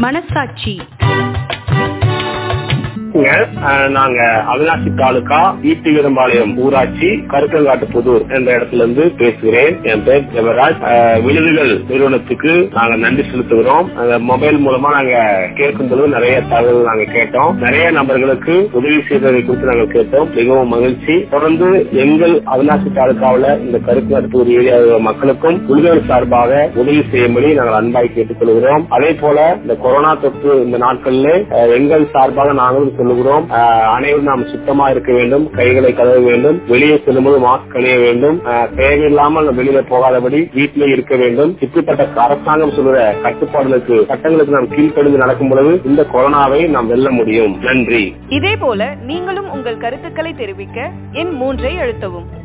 மனசாட்சி அஹ் நாங்க அவினாசி தாலுகா ஈட்டி வீரம்பாளையம் ஊராட்சி கருக்கங்காட்டு புதூர் என்ற இடத்துல இருந்து பேசுகிறேன் என் பேர் ஜெபராஜ் அஹ் விழுதுகள் நிறுவனத்துக்கு நாங்க நன்றி செலுத்துகிறோம் அந்த மொபைல் மூலமா நாங்க கேட்கும் பொழுது நிறைய தகவல் நாங்க கேட்டோம் நிறைய நபர்களுக்கு உதவி செய்ததை குறித்து நாங்கள் கேட்டோம் மிகவும் மகிழ்ச்சி தொடர்ந்து எங்கள் அவினாசி தாலுகாவில் இந்த கருக்கங்காட்டு புதூர் ஏரியா மக்களுக்கும் விழுதுகள் சார்பாக உதவி செய்யும்படி நாங்கள் அன்பாய் கேட்டுக்கொள்கிறோம் அதே போல இந்த கொரோனா தொற்று இந்த நாட்களில் அஹ், எங்கள் சார்பாக நாங்களும் சொல்லுகிறோம் அஹ், அனைவரும் நாம் சுத்தமா இருக்க வேண்டும் கைகளை கழுவ வேண்டும் வெளியே செல்லும்போது மாஸ்க் அணிய வேண்டும் அஹ், தேவையில்லாமல் வெளியில போகாதபடி வீட்டிலே இருக்க வேண்டும் இப்படிப்பட்ட அரசாங்கம் சொல்லுற கட்டுப்பாடுகளுக்கு சட்டங்களுக்கு நாம் கீழ்ப்படிந்து நடக்கும் பொழுது இந்த கொரோனாவை நாம் வெல்ல முடியும் நன்றி இதே போல நீங்களும் உங்கள் கருத்துக்களை தெரிவிக்க எண் மூன்றை அழுத்தவும்